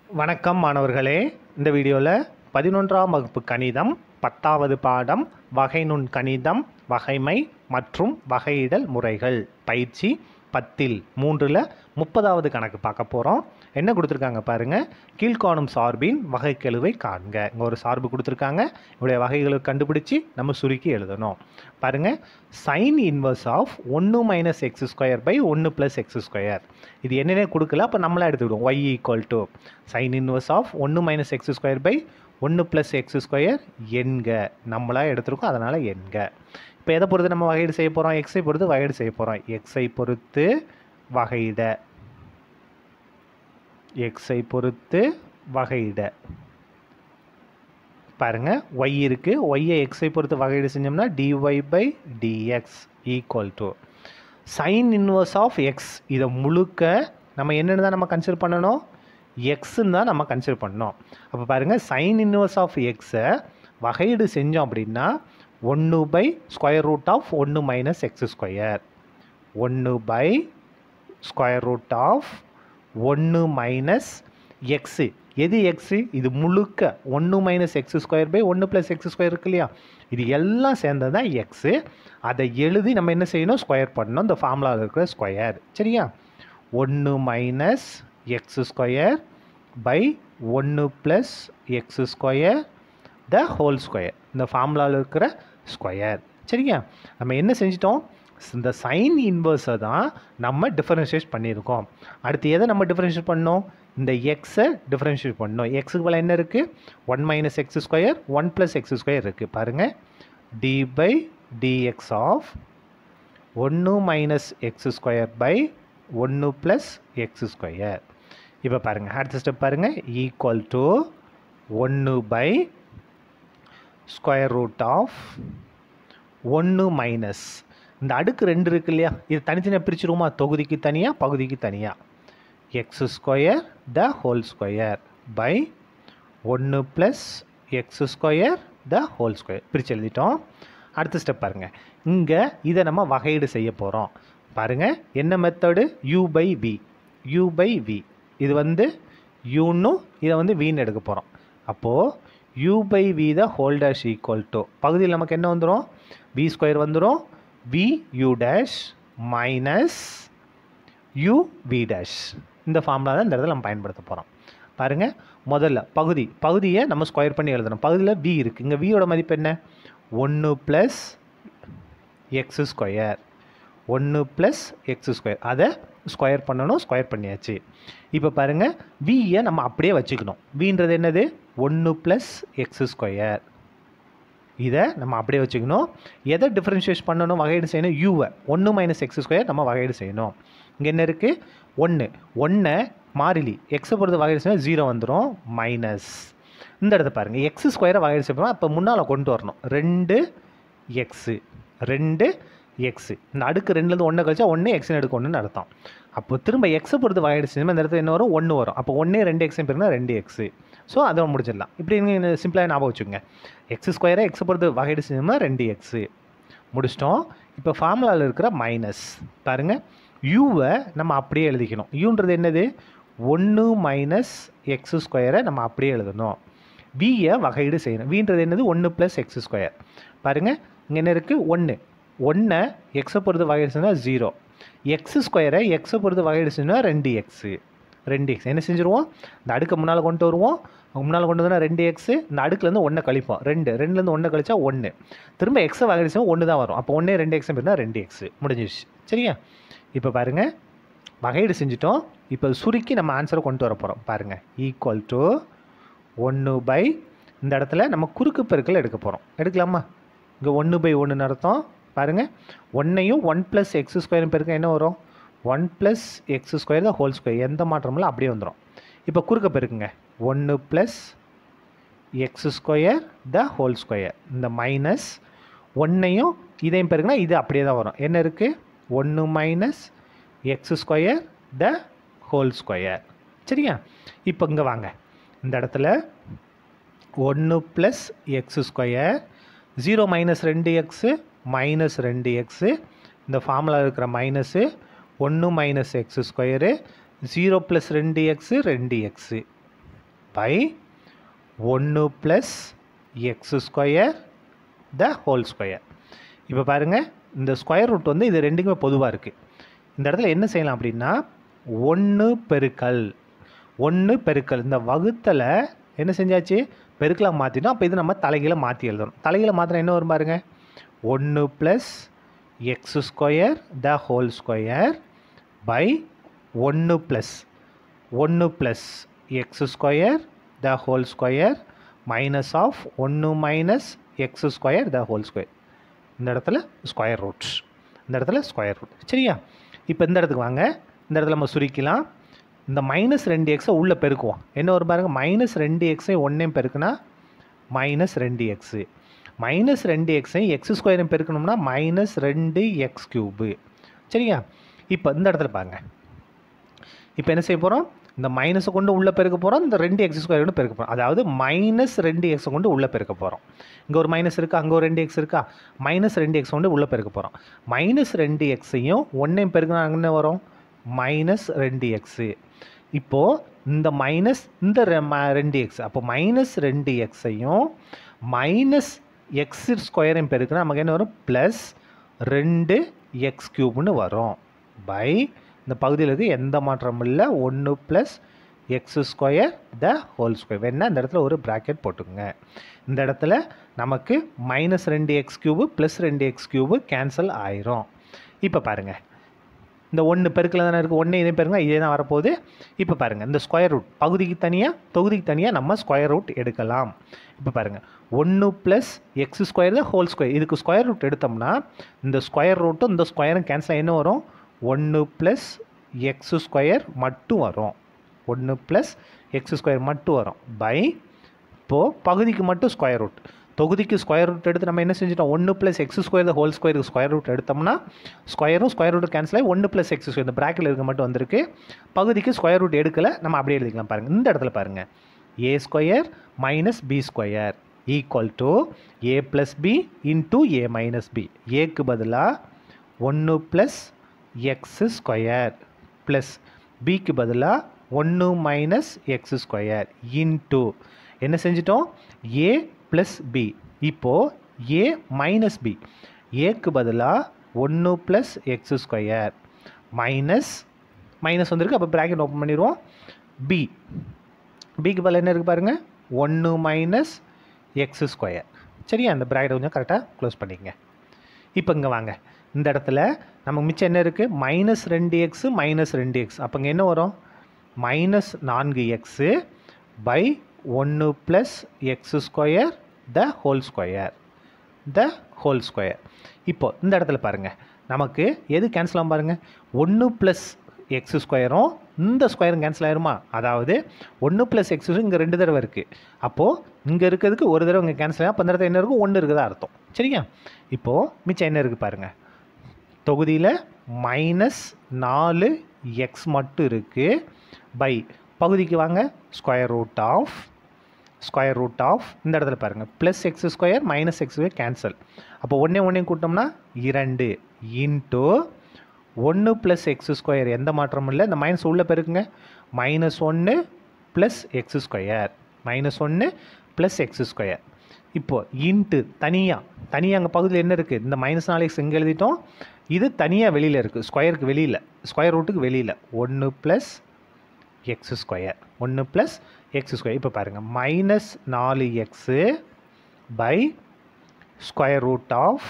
வணக்கம் மாணவர்களே இந்த வீடியோவில் பதினொன்றாம் வகுப்பு கணிதம் பத்தாவது பாடம் வகைநுண் கணிதம் வகைமை மற்றும் வகையிடல் முறைகள் பயிற்சி பத்தில் மூன்றில் முப்பதாவது கணக்கு பார்க்க போகிறோம் என்ன கொடுத்துருக்காங்க பாருங்கள் கீழ்காணும் சார்பின் வகைக்கெழுவை காண்க இங்கே ஒரு சார்பு கொடுத்துருக்காங்க இவருடைய வகைகளை கண்டுபிடிச்சி நம்ம சுருக்கி எழுதணும் பாருங்கள் சைன் இன்வர்ஸ் ஆஃப் ஒன்று மைனஸ் எக்ஸ் ஸ்கொயர் பை ஒன்று ப்ளஸ் எக்ஸ் ஸ்கொயர் இது என்னென்ன கொடுக்கல அப்போ நம்மளா எடுத்துக்கிடுவோம் y equal to sine inverse of ஒன்று மைனஸ் எக்ஸ் ஸ்கொயர் பை ஒன்று ப்ளஸ் எக்ஸ் ஸ்கொயர் எண்க நம்மளா எடுத்திருக்கோம் அதனால் எண்க இப்போ எதை பொறுத்து நம்ம வகையீடு செய்ய போகிறோம் எக்ஸை பொறுத்து வகையீடு செய்ய போகிறோம் எக்ஸை பொறுத்து வகையிட எக்ஸை பொறுத்து வகையிட பாருங்க ஒய் இருக்குது ஒய்யை எக்ஸை பொறுத்து வகையீடு செஞ்சோம்னா d y by d x equal to sine inverse of x இதை முழுக்க நம்ம என்னென்னு தான் நம்ம கன்சிடர் பண்ணணும் எக்ஸுன்னு தான் நம்ம கன்சிடர் பண்ணோம் அப்போ பாருங்கள் சைன் இன்வர்ஸ் ஆஃப் எக்ஸை வகையீடு செஞ்சோம் அப்படின்னா ஒன்று பை ஸ்கொயர் ரூட் ஆஃப் ஒன்று மைனஸ் எக்ஸ் ஸ்கொயர் ஒன்று பை ஸ்கொயர் ரூட் ஆஃப் ஒன்று மைனஸ் எக்ஸு எது எக்ஸு இது முழுக்க ஒன்று மைனஸ் எக்ஸ் ஸ்கொயர் பை ஒன்று ப்ளஸ் எக்ஸ் ஸ்கொயர் இருக்கு இல்லையா இது எல்லாம் சேர்ந்தது தான் எக்ஸு அதை எழுதி நம்ம என்ன செய்யணும் ஸ்கொயர் பண்ணணும் இந்த ஃபார்முலாவில் இருக்கிற ஸ்கொயர் சரியா ஒன்று மைனஸ் எக்ஸ் ஸ்கொயர் பை ஒன்று plus x square the whole square இந்த ஃபார்முலாவில் இருக்கிற ஸ்கொயர் சரியா நம்ம என்ன செஞ்சிட்டோம் இந்த சைன் இன்வர்ஸை தான் நம்ம டிஃபரன்ஷியேட் பண்ணியிருக்கோம் அடுத்து எதை நம்ம டிஃபரன்ஷியேட் பண்ணோம் இந்த எக்ஸை டிஃபரன்ஷியேட் பண்ணோம் எக்ஸுக்கு பதில் என்ன இருக்குது one minus x square one plus x square இருக்குது பாருங்கள் டி பை டிஎக்ஸ் ஆஃப் ஒன்று மைனஸ் எக்ஸ் ஸ்கொயர் பை ஒன்று ப்ளஸ் எக்ஸ் ஸ்கொயர் இப்போ பாருங்கள் அடுத்த ஸ்டெப் பாருங்கள் ஈக்குவல் டு ஒன்று பை ஸ்கொயர் ரூட் ஆஃப் ஒன்று மைனஸ் இந்த அடுக்கு ரெண்டு இருக்கு இல்லையா இது தனித்தனியாக பிரிச்சுருவோமா தொகுதிக்கு தனியாக பகுதிக்கு தனியாக x square the whole square by ஒன்று plus x square the whole square பிரித்து எழுதிட்டோம் அடுத்த ஸ்டெப் பாருங்கள் இங்கே இதை நம்ம வகையீடு செய்ய போகிறோம் பாருங்கள் என்ன method u by v u by v இது வந்து யூன்னு இதை வந்து வின்னு எடுக்க போகிறோம் அப்போது u by v the whole dash equal to பகுதியில் நமக்கு என்ன வந்துடும் வி ஸ்கொயர் வந்துடும் v u dash minus u v dash இந்த ஃபார்முலா தான் இந்த இடத்துல நம்ம பயன்படுத்த போகிறோம் பாருங்கள் முதல்ல பகுதி பகுதியை நம்ம ஸ்கொயர் பண்ணி எழுதணும் பகுதியில் வி இருக்குது இங்கே வியோட மதிப்பு என்ன ஒன்று ப்ளஸ் எக்ஸ் ஸ்கொயர் ஒன்று ப்ளஸ் எக்ஸ் ஸ்கொயர் அதை ஸ்கொயர் பண்ணணும் ஸ்கொயர் பண்ணியாச்சு இப்போ பாருங்கள் வியை நம்ம அப்படியே வச்சுக்கணும் வின்றது என்னது ஒன்று ப்ளஸ் எக்ஸ் ஸ்கொயர் இதை நம்ம அப்படியே வச்சுக்கணும் எதை டிஃப்ரென்ஷியேட் பண்ணணும் வகையீடு செய்யணும் யூவை ஒன்று மைனஸ் எக்ஸ் ஸ்கொயர் நம்ம வகையீடு செய்யணும் இங்கே என்ன இருக்குது ஒன்று ஒன்றை மாறிலி எக்ஸை பொறுத்து வகையீடு செய்யணும் ஜீரோ வந்துடும் மைனஸ் இந்த இடத்த பாருங்கள் எக்ஸ் ஸ்கொயரை வகையீடு செய்யணும் அப்போ முன்னால் கொண்டு வரணும் ரெண்டு எக்ஸு ரெண்டு எக்ஸு இந்த அடுக்கு ரெண்டுலேருந்து ஒன்று கழிச்சா ஒன்று எக்ஸ்னு எடுக்க ஒன்றுன்னு அர்த்தம் அப்போ திரும்ப எக்ஸை பொறுத்து வகையீடு செய்யணும் இந்த இடத்துல என்ன வரும் ஒன்று வரும் அப்போ ஒன்றே ரெண்டு எக்ஸும் பேருனா ரெண்டு எக்ஸு ஸோ அதை முடிச்சிடலாம் இப்படி நீங்கள் சிம்பிளாக ஞாபகம் வச்சுக்கோங்க எக்ஸ் ஸ்கொயரை எக்ஸை பொறுத்து வகையீடு செஞ்சோம்னா ரெண்டு எக்ஸு முடிச்சிட்டோம் இப்போ ஃபார்முலாவில் இருக்கிற மைனஸ் பாருங்கள் யூவை நம்ம அப்படியே எழுதிக்கணும் யூன்றது என்னது ஒன்று மைனஸ் எக்ஸ் ஸ்கொயரை நம்ம அப்படியே எழுதணும் வியை வகையீடு செய்யணும் வீன்றது என்னது ஒன்று ப்ளஸ் எக்ஸ் ஸ்கொயர் பாருங்கள் இங்கே என்ன இருக்குது ஒன்று ஒன்றை எக்ஸை பொறுத்து வகையீடு செஞ்சால் ஜீரோ எக்ஸ் ஸ்கொயரை எக்ஸை பொறுத்து வகையீடு செஞ்சால் ரெண்டு எக்ஸு ரெண்டு எக்ஸ் என்ன செஞ்சுருவோம் இந்த அடுக்கு முன்னால் கொண்டு வருவோம் முன்னால் கொண்டு வந்தால் ரெண்டு எக்ஸு இந்த அடுக்குலேருந்து ஒன்றை கழிப்போம் ரெண்டு ரெண்டுலேருந்து ஒன்றை கழிச்சா ஒன்று திரும்ப எக்ஸை வகையீடு ஒன்று தான் வரும் அப்போ ஒன்றே ரெண்டு எக்ஸும் போயிருந்தா ரெண்டு எக்ஸு முடிஞ்சிருச்சு சரியா இப்போ பாருங்கள் வகையீடு செஞ்சிட்டோம் இப்போ சுருக்கி நம்ம ஆன்சரை கொண்டு வர போகிறோம் பாருங்கள் ஈக்குவல் டு ஒன்று பை இந்த இடத்துல நம்ம குறுக்கு பெருக்கல் எடுக்க போகிறோம் எடுக்கலாமா இங்கே ஒன்று பை ஒன்று அர்த்தம் பாருங்கள் ஒன்னையும் ஒன் ப்ளஸ் எக்ஸ் ஸ்கொயர் பெருக்க என்ன வரும் ஒன் ப்ளஸ் எக்ஸ் ஸ்கொயர் தான் ஹோல் ஸ்கொயர் எந்த மாற்றமும் இல்லை அப்படியே வந்துடும் இப்போ குறுக்க பெருக்குங்க ஒன்று plus x square the whole square இந்த மைனஸ் ஒன்னையும் இதையும் பெருக்குனா இது அப்படியே தான் வரும் என்ன இருக்குது ஒன்று minus x square the whole square சரியா இப்போ இங்கே வாங்க இந்த இடத்துல ஒன்று plus x square zero minus ரெண்டு எக்ஸு மைனஸ் ரெண்டு எக்ஸு இந்த ஃபார்முலா இருக்கிற மைனஸு ஒன்று minus x square zero plus ரெண்டு எக்ஸு ரெண்டு எக்ஸு பை ஒன்று plus x square the whole square இப்போ பாருங்கள் இந்த ஸ்கொயர் ரூட் வந்து இது ரெண்டுக்குமே பொதுவாக இருக்குது இந்த இடத்துல என்ன செய்யலாம் அப்படின்னா ஒன்று பெருக்கல் ஒன்று பெருக்கல் இந்த வகுத்தலை என்ன செஞ்சாச்சு பெருக்கலாக மாற்றிட்டோம் அப்போ இது நம்ம தலைகீழ மாற்றி எழுதணும் தலைகீழ மாற்றினா என்ன வரும் பாருங்க ஒன்று plus x square the whole square by ஒன்று ப்ளஸ் ஒன்று plus x square the whole square minus of ஒன்று minus x square the whole square இந்த இடத்துல ஸ்கொயர் ரூட்ஸ் இந்த இடத்துல ஸ்கொயர் ரூட் சரியா இப்போ இந்த இடத்துக்கு வாங்க இந்த இடத்துல நம்ம சுருக்கலாம் இந்த மைனஸ் ரெண்டு எக்ஸை உள்ளே பெருக்குவோம் என்ன வரும் பாருங்க மைனஸ் ரெண்டு எக்ஸை ஒன்றையும் பெருக்குனா மைனஸ் ரெண்டு எக்ஸு மைனஸ் ரெண்டு எக்ஸையும் எக்ஸ் ஸ்கொயரையும் பெருக்கணும்னா மைனஸ் ரெண்டு எக்ஸ் க்யூபு சரியா இப்போ இந்த இடத்துல பாருங்க இப்போ என்ன செய்ய போகிறோம் இந்த மைனஸை கொண்டு உள்ளே பெருக்க போகிறோம் இந்த ரெண்டு எக்ஸ் ஸ்கொயர் கொண்டு பெருக்க போகிறோம் அதாவது மைனஸ் ரெண்டு எக்ஸை கொண்டு உள்ளே பெருக்க போகிறோம் இங்கே ஒரு மைனஸ் இருக்கா அங்கே ஒரு ரெண்டு எக்ஸ் இருக்கா மைனஸ் ரெண்டு எக்ஸ் கொண்டு உள்ளே பெருக்க போகிறோம் மைனஸ் ரெண்டு எக்ஸையும் ஒன்றையும் பெருக்கினா என்ன வரும் மைனஸ் ரெண்டு எக்ஸு இப்போது இந்த மைனஸ் இந்த ரெ- ம- ரெண்டு எக்ஸ் அப்போ மைனஸ் ரெண்டு எக்ஸையும் மைனஸ் எக்ஸ் ஸ்கொயரையும் பெருக்கினா நமக்கு என்ன வரும் ப்ளஸ் ரெண்டு எக்ஸ் க்யூப்னு வரும் பை இந்த பகுதியில் இருக்கு எந்த மாற்றமும் இல்லை ஒன்று plus x square the whole square வேணா இந்த இடத்துல ஒரு ப்ராக்கெட் போட்டுக்கோங்க இந்த இடத்துல நமக்கு மைனஸ் ரெண்டு எக்ஸ் க்யூபு ப்ளஸ் ரெண்டு எக்ஸ் க்யூபு கேன்சல் ஆயிரும் இப்போ பாருங்கள் இந்த ஒன்று பெருக்கில் தானே இருக்குது ஒன்று இதே பெருங்க இதே தான் வரப்போகுது இப்போ பாருங்கள் இந்த ஸ்கொயர் ரூட் பகுதிக்கு தனியாக தொகுதிக்கு தனியாக நம்ம ஸ்கொயர் ரூட் எடுக்கலாம் இப்போ பாருங்கள் ஒன்று ப்ளஸ் எக்ஸ் ஸ்கொயர் தான் ஹோல் ஸ்கொயர் இதுக்கு ஸ்கொயர் ரூட் எடுத்தோம்னா இந்த ஸ்கொயர் ரூட்டும் இந்த ஸ்கொயரும் கேன்சல் என்ன வரும் ஒன்று ப்ளஸ் எக்ஸ் ஸ்கொயர் மட்டும் வரும் ஒன்று ப்ளஸ் எக்ஸ் ஸ்கொயர் மட்டும் வரும் பை இப்போது பகுதிக்கு மட்டும் ஸ்கொயர் ரூட் தொகுதிக்கு ஸ்கொயர் ரூட் எடுத்து நம்ம என்ன செஞ்சிட்டோம் ஒன்று ப்ளஸ் எக்ஸ் ஸ்கொயர் ஹோல் ஸ்கொயருக்கு ஸ்கொயர் ரூட் எடுத்தோம்னா ஸ்கொயரும் ஸ்கொயர் ரூட் கேன்சல் ஆகி ஒன்று ப்ளஸ் எக்ஸ் ஸ்கொயர் இந்த ப்ராக்கெட்டில் இருக்க மட்டும் வந்திருக்கு பகுதிக்கு ஸ்கொயர் ரூட் எடுக்கல நம்ம அப்படியே எழுதிக்கலாம் பாருங்கள் இந்த இடத்துல பாருங்கள் A square minus B square equal to A plus B into A minus B ஏக்கு பதிலாக ஒன்று ப்ளஸ் எக்ஸ் ஸ்கொயர் ப்ளஸ் பிக்கு பதிலாக ஒன்று மைனஸ் எக்ஸ் ஸ்கொயர் இன்டூ என்ன செஞ்சிட்டோம் ஏ ப்ளஸ் பி இப்போது ஏ மைனஸ் பி ஏக்கு பதிலாக ஒன்று plus x square minus minus வந்திருக்கு அப்போ ப்ராக்கெட் ஓப்பன் பண்ணிடுவோம் பி பிக்கு பதில் என்ன இருக்குது பாருங்கள் ஒன்று மைனஸ் எக்ஸ் ஸ்கொயர் சரியா அந்த ப்ராக்கெட் கொஞ்சம் கரெக்டாக க்ளோஸ் பண்ணிக்கங்க இப்போ இங்கே வாங்க இந்த இடத்துல நமக்கு மிச்சம் என்ன இருக்குது மைனஸ் ரெண்டு எக்ஸு மைனஸ் ரெண்டு எக்ஸ் அப்போ இங்கே என்ன வரும் மைனஸ் நான்கு எக்ஸு பை ஒன்று plus x square the whole square the whole square இப்போ இந்த இடத்துல பாருங்கள் நமக்கு எது கேன்சல் ஆகும் பாருங்கள் ஒன்று ப்ளஸ் எக்ஸ் ஸ்கொயரும் இந்த ஸ்கொயரும் கேன்சல் ஆயிருமா அதாவது ஒன்று ப்ளஸ் எக்ஸ் இங்கே ரெண்டு தடவை இருக்குது அப்போது இங்கே இருக்கிறதுக்கு ஒரு தடவை இங்கே கேன்சல் ஆகும் அப்போ இந்த இடத்துல என்ன இருக்கும் ஒன்று இருக்குதா அர்த்தம் சரியா இப்போது மிச்சம் என்ன இருக்குது பாருங்கள் தொகுதியில் மைனஸ் நாலு எக்ஸ் மட்டும் இருக்குது பை பகுதிக்கு வாங்க square root of square root of இந்த இடத்துல பாருங்கள் plus x square minus x cancel அப்போ ஒன்றே ஒன்றையும் கூட்டோம்னா இரண்டு இன்ட்டு ஒன்று ப்ளஸ் எக்ஸ் ஸ்கொயர் எந்த மாற்றமும் இல்லை இந்த மைனஸ் உள்ளே பெருக்குங்க மைனஸ் ஒன்று ப்ளஸ் எக்ஸ் ஸ்கொயர் மைனஸ் ஒன்று ப்ளஸ் எக்ஸ் ஸ்கொயர் இப்போது இன்ட்டு தனியாக தனியாக அங்கே பகுதியில் என்ன இருக்குது இந்த மைனஸ் நாலு எக்ஸ் எங்கே எழுதிட்டோம் இது தனியாக வெளியில் இருக்குது ஸ்கொயருக்கு வெளியில் ஸ்கொயர் ரூட்டுக்கு வெளியில் ஒன்று ப்ளஸ் எக்ஸ் ஸ்கொயர் ஒன்று ப்ளஸ் எக்ஸ் ஸ்கொயர் இப்போ பாருங்கள் மைனஸ் நாலு x by square root of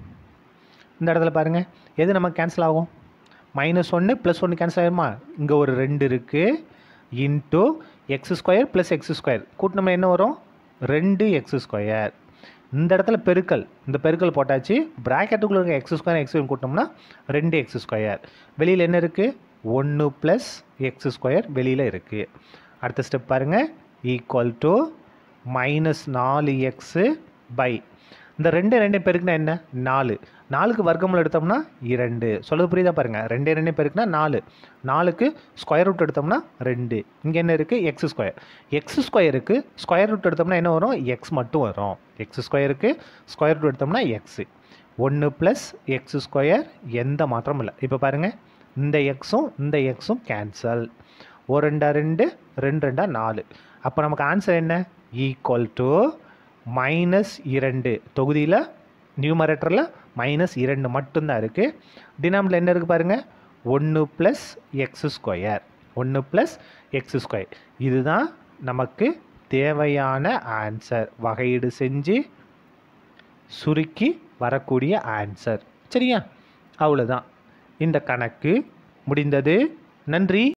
இந்த இடத்துல பாருங்கள் எது நமக்கு கேன்சல் ஆகும் மைனஸ் ஒன்று ப்ளஸ் ஒன்று கேன்சல் ஆகிருமா இங்கே ஒரு ரெண்டு இருக்குது into x square plus x square கூட்டினோம்னா என்ன வரும் ரெண்டு எக்ஸ் ஸ்கொயர் இந்த இடத்துல பெருக்கல் இந்த பெருக்கல் போட்டாச்சு ப்ராக்கெட்டுக்குள்ளே இருக்க எக்ஸ் ஸ்கொயர் எக்ஸ் கூட்டினோம்னா ரெண்டு எக்ஸ் ஸ்கொயர் வெளியில் என்ன இருக்குது ஒன்று ப்ளஸ் எக்ஸ் ஸ்கொயர் வெளியில் இருக்குது அடுத்த ஸ்டெப் பாருங்கள் ஈக்குவல் டு மைனஸ் நாலு எக்ஸு பை இந்த ரெண்டு ரெண்டு பெருக்குனா என்ன நாலு நாலுக்கு வர்க்கமுள்ள எடுத்தோம்னா இரண்டு சொல்லுது புரியுதா பாருங்கள் ரெண்டே ரெண்டு பெருக்குனா நாலு நாலுக்கு ஸ்கொயர் ரூட் எடுத்தோம்னா ரெண்டு இங்கே என்ன இருக்குது எக்ஸ் ஸ்கொயர் எக்ஸ் ஸ்கொயருக்கு ஸ்கொயர் ரூட் எடுத்தோம்னா என்ன வரும் எக்ஸ் மட்டும் வரும் எக்ஸ் ஸ்கொயருக்கு ஸ்கொயர் ரூட் எடுத்தோம்னா எக்ஸு ஒன்று ப்ளஸ் எக்ஸ் ஸ்கொயர் எந்த மாற்றமும் இல்லை இப்போ பாருங்கள் இந்த எக்ஸும் இந்த எக்ஸும் கேன்சல் ஒரு ரெண்டா ரெண்டு ரெண்டு ரெண்டா நாலு அப்போ நமக்கு ஆன்சர் என்ன ஈக்குவல் டு மைனஸ் இரண்டு தொகுதியில் நியூமரேட்டரில் மைனஸ் இரண்டு மட்டும்தான் இருக்குது டினாமில் என்ன இருக்குது பாருங்கள் ஒன்று ப்ளஸ் எக்ஸ் ஸ்கொயர் ஒன்று ப்ளஸ் எக்ஸ் ஸ்கொயர் இதுதான் நமக்கு தேவையான ஆன்சர் வகையீடு செஞ்சு சுருக்கி வரக்கூடிய ஆன்சர் சரியா அவ்வளோதான் இந்த கணக்கு முடிந்தது நன்றி